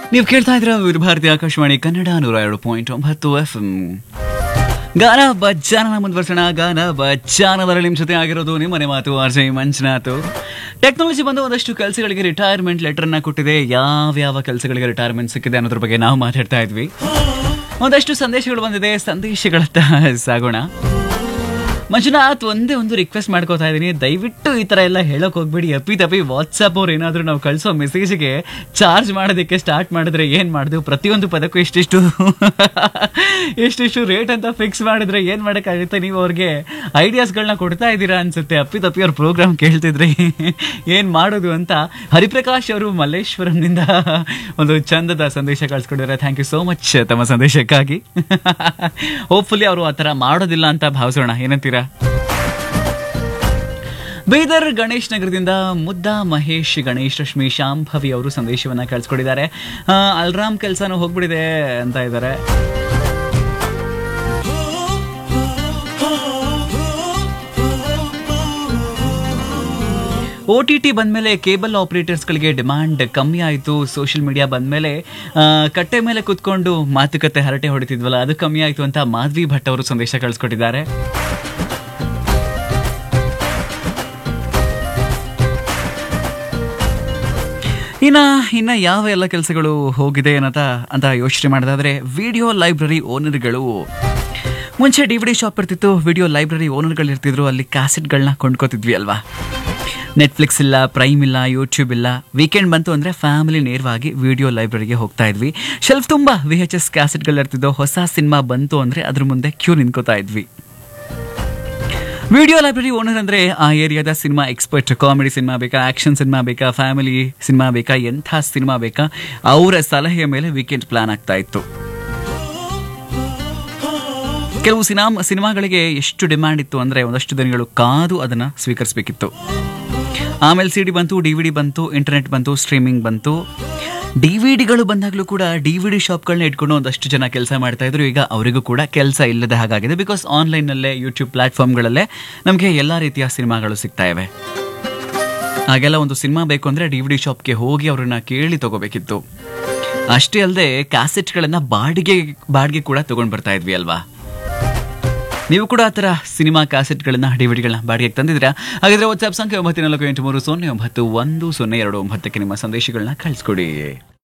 ನೀವು ಕೇಳ್ತಾ ಇದ್ರ ವಿವಿಧ ಭಾರತಿ ಆಕಾಶವಾಣಿ ಕನ್ನಡ ನೂರ ಎರಡು ಪಾಯಿಂಟ್ ಒಂಬತ್ತು ಎಫ್ ಗಾನ ಬಜ್ಜಾನ ಮುಂದುವರ್ಸೋಣ ಗಾನ ಬಜ್ಜಾನದಲ್ಲಿ ನಿಮ್ಮ ಜೊತೆ ಆಗಿರೋದು ನಿಮ್ಮನೆ ಮಾತು ಆರ್ ಜೈ ಮಂಜುನಾಥ್ ಟೆಕ್ನಾಲಜಿ ಬಂದು ಒಂದಷ್ಟು ಕೆಲಸಗಳಿಗೆ ರಿಟೈರ್ಮೆಂಟ್ ಲೆಟರ್ನ ಕೊಟ್ಟಿದೆ ಯಾವ್ಯಾವ ಕೆಲಸಗಳಿಗೆ ರಿಟೈರ್ಮೆಂಟ್ ಸಿಕ್ಕಿದೆ ಅನ್ನೋದ್ರ ಬಗ್ಗೆ ನಾವು ಮಾತಾಡ್ತಾ ಇದ್ವಿ ಒಂದಷ್ಟು ಸಂದೇಶಗಳು ಬಂದಿದೆ ಸಂದೇಶಗಳತ್ತ ಸಾಗೋಣ ಮಂಜುನಾಥ್ ಒಂದೇ ಒಂದು ರಿಕ್ವೆಸ್ಟ್ ಮಾಡ್ಕೋತಾ ಇದ್ದೀನಿ ದಯವಿಟ್ಟು ಈ ಥರ ಎಲ್ಲ ಹೇಳಕ್ ಹೋಗ್ಬೇಡಿ ಅಪ್ಪಿ ತಪ್ಪಿ ವಾಟ್ಸಪ್ ಅವ್ರು ಏನಾದರೂ ನಾವು ಕಳಿಸೋ ಮೆಸೇಜ್ಗೆ ಚಾರ್ಜ್ ಮಾಡೋದಕ್ಕೆ ಸ್ಟಾರ್ಟ್ ಮಾಡಿದ್ರೆ ಏನು ಮಾಡಿದೆವು ಪ್ರತಿಯೊಂದು ಪದಕ್ಕೂ ಇಷ್ಟಿಷ್ಟು ಇಷ್ಟಿಷ್ಟು ರೇಟ್ ಅಂತ ಫಿಕ್ಸ್ ಮಾಡಿದ್ರೆ ಏನು ಮಾಡೋಕ್ಕಾಗುತ್ತೆ ನೀವು ಅವ್ರಿಗೆ ಐಡಿಯಾಸ್ಗಳನ್ನ ಕೊಡ್ತಾ ಇದ್ದೀರಾ ಅನ್ಸುತ್ತೆ ಅಪ್ಪಿ ತಪ್ಪಿ ಅವ್ರ ಪ್ರೋಗ್ರಾಮ್ ಕೇಳ್ತಿದ್ರೆ ಏನು ಮಾಡೋದು ಅಂತ ಹರಿಪ್ರಕಾಶ್ ಅವರು ಮಲ್ಲೇಶ್ವರಂನಿಂದ ಒಂದು ಚಂದದ ಸಂದೇಶ ಕಳ್ಸ್ಕೊಂಡಿದ್ದಾರೆ ಥ್ಯಾಂಕ್ ಯು ಸೋ ಮಚ್ ತಮ್ಮ ಸಂದೇಶಕ್ಕಾಗಿ ಹೋಪ್ಫುಲಿ ಅವರು ಆ ಥರ ಮಾಡೋದಿಲ್ಲ ಅಂತ ಭಾವಿಸೋಣ ಏನಂತೀರಾ ಬೀದರ್ ಗಣೇಶ್ ನಗರದಿಂದ ಮುದ್ದಾ ಮಹೇಶ್ ಗಣೇಶ್ ರಶ್ಮಿ ಶಾಂಭವಿ ಅವರು ಸಂದೇಶವನ್ನ ಕಳ್ಸ್ಕೊಟ್ಟಿದ್ದಾರೆ ಆ, ಅಲ್ರಾಮ್ ಕೆಲಸನೂ ಹೋಗ್ಬಿಡಿದೆ ಅಂತ ಇದ್ದಾರೆ ಒ ಟಿ ಟಿ ಬಂದಮೇಲೆ ಕೇಬಲ್ ಆಪರೇಟರ್ಸ್ಗಳಿಗೆ ಡಿಮ್ಯಾಂಡ್ ಕಮ್ಮಿ ಆಯಿತು ಸೋಷಿಯಲ್ ಮೀಡಿಯಾ ಬಂದಮೇಲೆ ಕಟ್ಟೆ ಮೇಲೆ ಕುತ್ಕೊಂಡು ಮಾತುಕತೆ ಹರಟೆ ಹೊಡಿತಿದ್ವಲ್ಲ ಅದು ಕಮ್ಮಿ ಆಯಿತು ಅಂತ ಮಾಧವಿ ಭಟ್ ಅವರು ಸಂದೇಶ ಕಳಿಸ್ಕೊಟ್ಟಿದ್ದಾರೆ ಇನ್ನ ಇನ್ನ ಯಾವ ಎಲ್ಲ ಕೆಲಸಗಳು ಹೋಗಿದೆ ಅನ್ನತ ಅಂತ ಯೋಚನೆ ಮಾಡೋದಾದ್ರೆ ವಿಡಿಯೋ ಲೈಬ್ರರಿ ಓನರ್ಗಳು ಮುಂಚೆ ಡಿ ವಿ ಡಿ ಶಾಪ್ ಇರ್ತಿತ್ತು ವಿಡಿಯೋ ಲೈಬ್ರರಿ ಓನರ್ಗಳು ಇರ್ತಿದ್ರು ಅಲ್ಲಿ ಕ್ಯಾಸೆಟ್ಗಳನ್ನ ಕೊಂಡ್ಕೋತಿದ್ವಿ ಅಲ್ವಾ ನೆಟ್ಫ್ಲಿಕ್ಸ್ ಇಲ್ಲ ಪ್ರೈಮ್ ಇಲ್ಲ ಯೂಟ್ಯೂಬ್ ಇಲ್ಲ ವೀಕೆಂಡ್ ಬಂತು ಅಂದರೆ ಫ್ಯಾಮಿಲಿ ನೇರವಾಗಿ ವಿಡಿಯೋ ಲೈಬ್ರರಿಗೆ ಹೋಗ್ತಾ ಇದ್ವಿ ಶೆಲ್ಫ್ ತುಂಬ ವಿ ಎಚ್ ಎಸ್ ಕ್ಯಾಸೆಟ್ಗಳು ಇರ್ತಿದ್ದೋ ಹೊಸ ಸಿನಿಮಾ ಬಂತು ಅಂದರೆ ಅದ್ರ ಮುಂದೆ ಕ್ಯೂ ನಿಂತ್ಕೋತಾ ಇದ್ವಿ ವಿಡಿಯೋ ಲೈಬ್ರರಿ ಓನರ್ ಅಂದ್ರೆ ಆ ಏರಿಯಾದ ಸಿನಿಮಾ ಎಕ್ಸ್ಪರ್ಟ್ ಕಾಮಿಡಿ ಸಿನಿಮಾ ಬೇಕಾ ಆಕ್ಷನ್ ಸಿನಿಮಾ ಬೇಕಾ ಫ್ಯಾಮಿಲಿ ಸಿನಿಮಾ ಬೇಕಾ ಎಂಥ ಸಿನಿಮಾ ಬೇಕಾ ಅವರ ಸಲಹೆಯ ಮೇಲೆ ವೀಕೆಂಡ್ ಪ್ಲಾನ್ ಆಗ್ತಾ ಇತ್ತು ಕೆಲವು ಸಿನಿಮಾ ಸಿನಿಮಾಗಳಿಗೆ ಎಷ್ಟು ಡಿಮ್ಯಾಂಡ್ ಇತ್ತು ಅಂದ್ರೆ ಒಂದಷ್ಟು ದಿನಗಳು ಕಾದು ಅದನ್ನ ಸ್ವೀಕರಿಸಬೇಕಿತ್ತು ಆಮೇಲೆ ಸಿ ಡಿ ಬಂತು ಡಿ ವಿ ಡಿ ಬಂತು ಇಂಟರ್ನೆಟ್ ಬಂತು ಸ್ಟ್ರೀಮಿಂಗ್ ಬಂತು ಡಿ ವಿ ಡಿಗಳು ಬಂದಾಗಲೂ ಕೂಡ ಡಿ ವಿ ಡಿ ಶಾಪ್ಗಳನ್ನ ಇಟ್ಕೊಂಡು ಒಂದಷ್ಟು ಜನ ಕೆಲಸ ಮಾಡ್ತಾ ಇದ್ರು ಈಗ ಅವರಿಗೂ ಕೂಡ ಕೆಲಸ ಇಲ್ಲದ ಹಾಗಾಗಿದೆ ಬಿಕಾಸ್ ಆನ್ಲೈನಲ್ಲೇ ಯೂಟ್ಯೂಬ್ ಪ್ಲಾಟ್ಫಾರ್ಮ್ಗಳಲ್ಲೇ ನಮಗೆ ಎಲ್ಲ ರೀತಿಯ ಸಿನಿಮಾಗಳು ಸಿಗ್ತಾ ಇವೆ ಹಾಗೆಲ್ಲ ಒಂದು ಸಿನಿಮಾ ಬೇಕು ಅಂದರೆ ಡಿ ವಿ ಡಿ ಶಾಪ್ಗೆ ಹೋಗಿ ಅವ್ರನ್ನ ಕೇಳಿ ತಗೋಬೇಕಿತ್ತು ಅಷ್ಟೇ ಅಲ್ಲದೆ ಕ್ಯಾಸೆಟ್ಗಳನ್ನು ಬಾಡಿಗೆ ಬಾಡಿಗೆ ಕೂಡ ತಗೊಂಡು ಬರ್ತಾ ಇದ್ವಿ ಅಲ್ವಾ ನೀವು ಕೂಡ ಆ ಥರ ಸಿನಿಮಾ ಕ್ಯಾಸೆಟ್ಗಳನ್ನ ಡಿ ವಿಡಿಗಳನ್ನ ಬಾಡಿಗೆಗೆ ತಂದಿದ್ದೀರಾ ಹಾಗಾದ್ರೆ ವಾಟ್ಸ್ಆಪ್ ಸಂಖ್ಯೆ ಒಂಬತ್ತು ನಾಲ್ಕು ಎಂಟು ಮೂರು ಸೊನ್ನೆ ಒಂಬತ್ತು ಒಂದು ಸೊನ್ನೆ ಎರಡು ಒಂಬತ್ತಕ್ಕೆ ನಿಮ್ಮ ಸಂದೇಶಗಳನ್ನ ಕಳಿಸ್ಕೊಡಿ